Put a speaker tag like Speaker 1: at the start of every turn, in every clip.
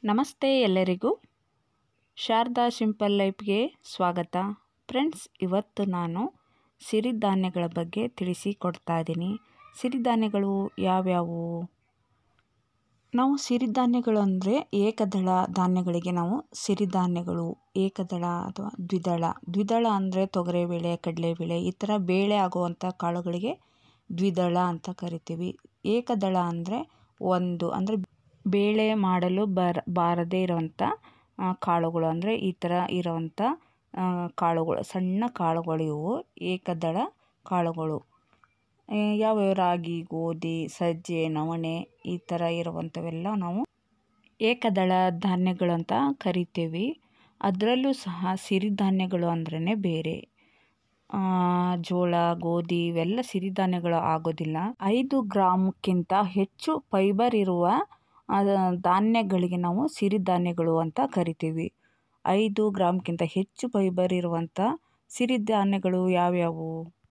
Speaker 1: ನಮಸ್ತೆ ಎಲ್ಲರಿಗೂ ಶಾರದಾ ಸಿಂಪಲ್ ಲೈಫ್ಗೆ ಸ್ವಾಗತ ಫ್ರೆಂಡ್ಸ್ ಇವತ್ತು ನಾನು ಸಿರಿಧಾನ್ಯಗಳ ಬಗ್ಗೆ ತಿಳಿಸಿಕೊಡ್ತಾ ಇದ್ದೀನಿ ಸಿರಿಧಾನ್ಯಗಳು ಯಾವ್ಯಾವು ನಾವು ಸಿರಿಧಾನ್ಯಗಳು ಅಂದರೆ ಏಕದಳ ಧಾನ್ಯಗಳಿಗೆ ನಾವು ಸಿರಿಧಾನ್ಯಗಳು ಏಕದಳ ಅಥವಾ ದ್ವಿದಳ ದ್ವಿದಳ ಅಂದರೆ ತೊಗರಿಬೇಳೆ ಕಡಲೆಬೇಳೆ ಈ ಥರ ಬೇಳೆ ಆಗುವಂಥ ಕಾಳುಗಳಿಗೆ ದ್ವಿದಳ ಅಂತ ಕರಿತೀವಿ ಏಕದಳ ಅಂದರೆ ಒಂದು ಅಂದರೆ ಬೇಳೆ ಮಾಡಲು ಬರ ಬಾರದೇ ಇರುವಂಥ ಕಾಳುಗಳು ಅಂದರೆ ಈ ಥರ ಇರೋವಂಥ ಕಾಳುಗಳು ಸಣ್ಣ ಕಾಳುಗಳು ಇವು ಏಕದಳ ಕಾಳುಗಳು ಯಾವ್ಯಾವ ರಾಗಿ ಗೋಧಿ ಸಜ್ಜೆ ನವಣೆ ಈ ಥರ ಇರುವಂಥವೆಲ್ಲ ನಾವು ಏಕದಳ ಧಾನ್ಯಗಳು ಅಂತ ಕರಿತೀವಿ ಅದರಲ್ಲೂ ಸಹ ಸಿರಿಧಾನ್ಯಗಳು ಅಂದ್ರೇ ಬೇರೆ ಜೋಳ ಗೋಧಿ ಇವೆಲ್ಲ ಸಿರಿಧಾನ್ಯಗಳು ಆಗೋದಿಲ್ಲ ಐದು ಗ್ರಾಮ್ಕ್ಕಿಂತ ಹೆಚ್ಚು ಫೈಬರ್ ಇರುವ ಧಾನ್ಯಗಳಿಗೆ ನಾವು ಸಿರಿಧಾನ್ಯಗಳು ಅಂತ ಕರಿತೀವಿ ಐದು ಗ್ರಾಮ್ಗಿಂತ ಹೆಚ್ಚು ಫೈಬರ್ ಇರುವಂಥ ಸಿರಿಧಾನ್ಯಗಳು ಯಾವ್ಯಾವು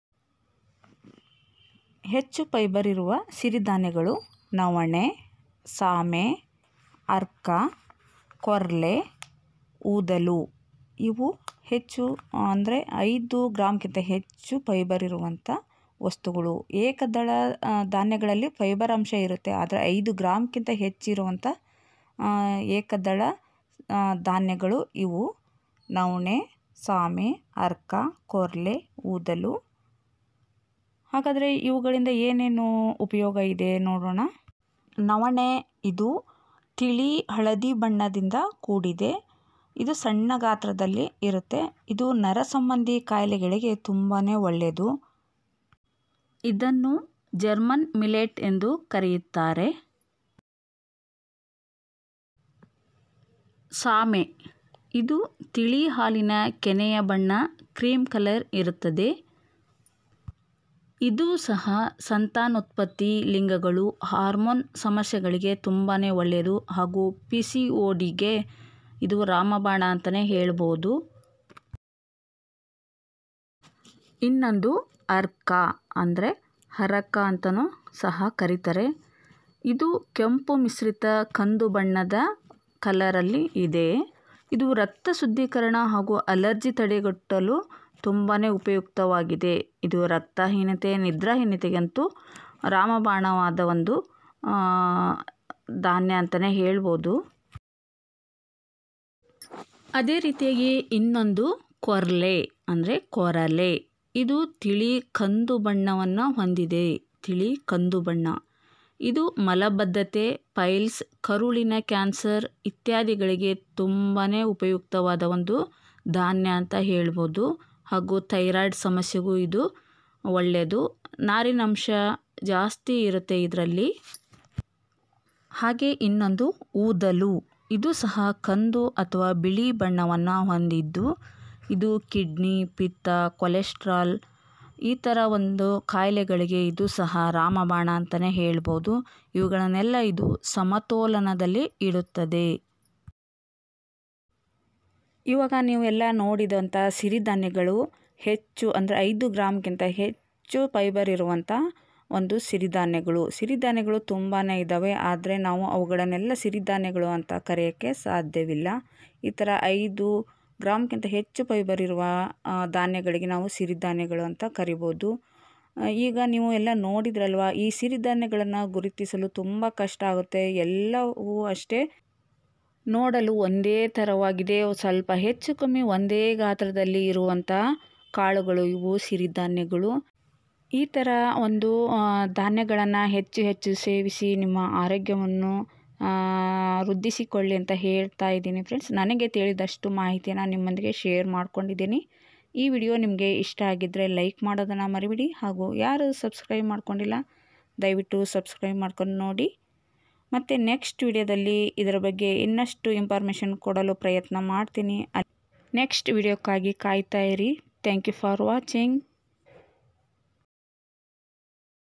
Speaker 1: ಹೆಚ್ಚು ಫೈಬರ್ ಇರುವ ಸಿರಿಧಾನ್ಯಗಳು ನವಣೆ ಸಾಮೆ ಅರ್ಕ ಕೊರ್ಲೆ ಊದಲು ಇವು ಹೆಚ್ಚು ಅಂದರೆ ಐದು ಗ್ರಾಮ್ಗಿಂತ ಹೆಚ್ಚು ಫೈಬರ್ ಇರುವಂಥ ವಸ್ತುಗಳು ಏಕದಳ ಧಾನ್ಯಗಳಲ್ಲಿ ಫೈಬರ್ ಅಂಶ ಇರುತ್ತೆ ಆದರೆ ಐದು ಗ್ರಾಮ್ಗಿಂತ ಹೆಚ್ಚಿರುವಂಥ ಏಕದಳ ಧಾನ್ಯಗಳು ಇವು ನವಣೆ ಸಾಮೆ ಅರ್ಕ ಕೊರ್ಲೆ ಊದಲು ಹಾಗಾದರೆ ಇವುಗಳಿಂದ ಏನೇನು ಉಪಯೋಗ ಇದೆ ನೋಡೋಣ ನವಣೆ ಇದು ತಿಳಿ ಹಳದಿ ಬಣ್ಣದಿಂದ ಕೂಡಿದೆ ಇದು ಸಣ್ಣ ಗಾತ್ರದಲ್ಲಿ ಇರುತ್ತೆ ಇದು ನರ ಸಂಬಂಧಿ ಕಾಯಿಲೆಗಳಿಗೆ ತುಂಬಾ ಒಳ್ಳೆಯದು ಇದನ್ನು ಜರ್ಮನ್ ಮಿಲೆಟ್ ಎಂದು ಕರೆಯುತ್ತಾರೆ ಸಾಮೆ ಇದು ತಿಳಿ ಹಾಲಿನ ಕೆನೆಯ ಬಣ್ಣ ಕ್ರೀಮ್ ಕಲರ್ ಇರುತ್ತದೆ ಇದು ಸಹ ಸಂತಾನೋತ್ಪತ್ತಿ ಲಿಂಗಗಳು ಹಾರ್ಮೋನ್ ಸಮಸ್ಯೆಗಳಿಗೆ ತುಂಬಾ ಒಳ್ಳೆಯದು ಹಾಗೂ ಪಿ ಸಿ ಓ ಡಿಗೆ ಇದು ರಾಮಬಾಣ ಅಂತಲೇ ಹೇಳ್ಬೋದು ಇನ್ನೊಂದು ಅರ್ಕ ಅಂದರೆ ಹರಕ ಅಂತಲೂ ಸಹ ಕರೀತಾರೆ ಇದು ಕೆಂಪು ಮಿಶ್ರಿತ ಕಂದು ಬಣ್ಣದ ಕಲರಲ್ಲಿ ಇದೆ ಇದು ರಕ್ತ ಶುದ್ಧೀಕರಣ ಹಾಗೂ ಅಲರ್ಜಿ ತಡೆಗಟ್ಟಲು ತುಂಬಾ ಉಪಯುಕ್ತವಾಗಿದೆ ಇದು ರಕ್ತಹೀನತೆ ನಿದ್ರಾಹೀನತೆಗಂತೂ ರಾಮಬಾಣವಾದ ಒಂದು ಧಾನ್ಯ ಅಂತಲೇ ಹೇಳ್ಬೋದು ಅದೇ ರೀತಿಯಾಗಿ ಇನ್ನೊಂದು ಕೊರ್ಲೆ ಅಂದರೆ ಕೊರಲೆ ಇದು ತಿಳಿ ಕಂದು ಬಣ್ಣವನ್ನು ಹೊಂದಿದೆ ತಿಳಿ ಕಂದು ಬಣ್ಣ ಇದು ಮಲಬದ್ಧತೆ ಪೈಲ್ಸ್ ಕರುಳಿನ ಕ್ಯಾನ್ಸರ್ ಇತ್ಯಾದಿಗಳಿಗೆ ತುಂಬಾ ಉಪಯುಕ್ತವಾದ ಒಂದು ಧಾನ್ಯ ಅಂತ ಹೇಳ್ಬೋದು ಹಾಗೂ ಥೈರಾಯ್ಡ್ ಸಮಸ್ಯೆಗೂ ಇದು ಒಳ್ಳೆಯದು ನಾರಿನಂಶ ಜಾಸ್ತಿ ಇರುತ್ತೆ ಇದರಲ್ಲಿ ಹಾಗೆ ಇನ್ನೊಂದು ಊದಲು ಇದು ಸಹ ಕಂದು ಅಥವಾ ಬಿಳಿ ಬಣ್ಣವನ್ನು ಹೊಂದಿದ್ದು ಇದು ಕಿಡ್ನಿ ಪಿತ್ತ ಕೊಲೆಸ್ಟ್ರಾಲ್ ಈ ಥರ ಒಂದು ಕಾಯಿಲೆಗಳಿಗೆ ಇದು ಸಹ ರಾಮಬಾಣ ಅಂತಲೇ ಹೇಳ್ಬೋದು ಇವುಗಳನ್ನೆಲ್ಲ ಇದು ಸಮತೋಲನದಲ್ಲಿ ಇಡುತ್ತದೆ ಇವಾಗ ನೀವೆಲ್ಲ ನೋಡಿದಂಥ ಸಿರಿಧಾನ್ಯಗಳು ಹೆಚ್ಚು ಅಂದರೆ ಐದು ಗ್ರಾಮ್ಗಿಂತ ಹೆಚ್ಚು ಫೈಬರ್ ಇರುವಂಥ ಒಂದು ಸಿರಿಧಾನ್ಯಗಳು ಸಿರಿಧಾನ್ಯಗಳು ತುಂಬಾ ಇದ್ದಾವೆ ಆದರೆ ನಾವು ಅವುಗಳನ್ನೆಲ್ಲ ಸಿರಿಧಾನ್ಯಗಳು ಅಂತ ಕರೆಯೋಕ್ಕೆ ಸಾಧ್ಯವಿಲ್ಲ ಈ ಥರ ಐದು ಗ್ರಾಮ್ಗಿಂತ ಹೆಚ್ಚು ಫೈಬರ್ ಇರುವ ಧಾನ್ಯಗಳಿಗೆ ನಾವು ಸಿರಿಧಾನ್ಯಗಳು ಅಂತ ಕರಿಬೋದು ಈಗ ನೀವು ಎಲ್ಲ ನೋಡಿದ್ರಲ್ವ ಈ ಸಿರಿಧಾನ್ಯಗಳನ್ನು ಗುರುತಿಸಲು ತುಂಬ ಕಷ್ಟ ಆಗುತ್ತೆ ಎಲ್ಲವೂ ಅಷ್ಟೇ ನೋಡಲು ಒಂದೇ ಥರವಾಗಿದೆ ಸ್ವಲ್ಪ ಹೆಚ್ಚು ಕಮ್ಮಿ ಒಂದೇ ಗಾತ್ರದಲ್ಲಿ ಇರುವಂಥ ಕಾಳುಗಳು ಇವು ಸಿರಿಧಾನ್ಯಗಳು ಈ ಥರ ಒಂದು ಧಾನ್ಯಗಳನ್ನು ಹೆಚ್ಚು ಹೆಚ್ಚು ಸೇವಿಸಿ ನಿಮ್ಮ ಆರೋಗ್ಯವನ್ನು ವೃದ್ಧಿಸಿಕೊಳ್ಳಿ ಅಂತ ಹೇಳ್ತಾ ಇದ್ದೀನಿ ಫ್ರೆಂಡ್ಸ್ ನನಗೆ ತಿಳಿದಷ್ಟು ಮಾಹಿತಿಯನ್ನು ನಿಮ್ಮೊಂದಿಗೆ ಶೇರ್ ಮಾಡ್ಕೊಂಡಿದ್ದೀನಿ ಈ ವಿಡಿಯೋ ನಿಮಗೆ ಇಷ್ಟ ಆಗಿದ್ದರೆ ಲೈಕ್ ಮಾಡೋದನ್ನು ಮರಿಬಿಡಿ ಹಾಗೂ ಯಾರು ಸಬ್ಸ್ಕ್ರೈಬ್ ಮಾಡ್ಕೊಂಡಿಲ್ಲ ದಯವಿಟ್ಟು ಸಬ್ಸ್ಕ್ರೈಬ್ ಮಾಡ್ಕೊಂಡು ನೋಡಿ ಮತ್ತು ನೆಕ್ಸ್ಟ್ ವಿಡಿಯೋದಲ್ಲಿ ಇದರ ಬಗ್ಗೆ ಇನ್ನಷ್ಟು ಇನ್ಫಾರ್ಮೇಷನ್ ಕೊಡಲು ಪ್ರಯತ್ನ ಮಾಡ್ತೀನಿ ನೆಕ್ಸ್ಟ್ ವಿಡಿಯೋಕ್ಕಾಗಿ ಕಾಯ್ತಾ ಇರಿ ಥ್ಯಾಂಕ್ ಯು ಫಾರ್ ವಾಚಿಂಗ್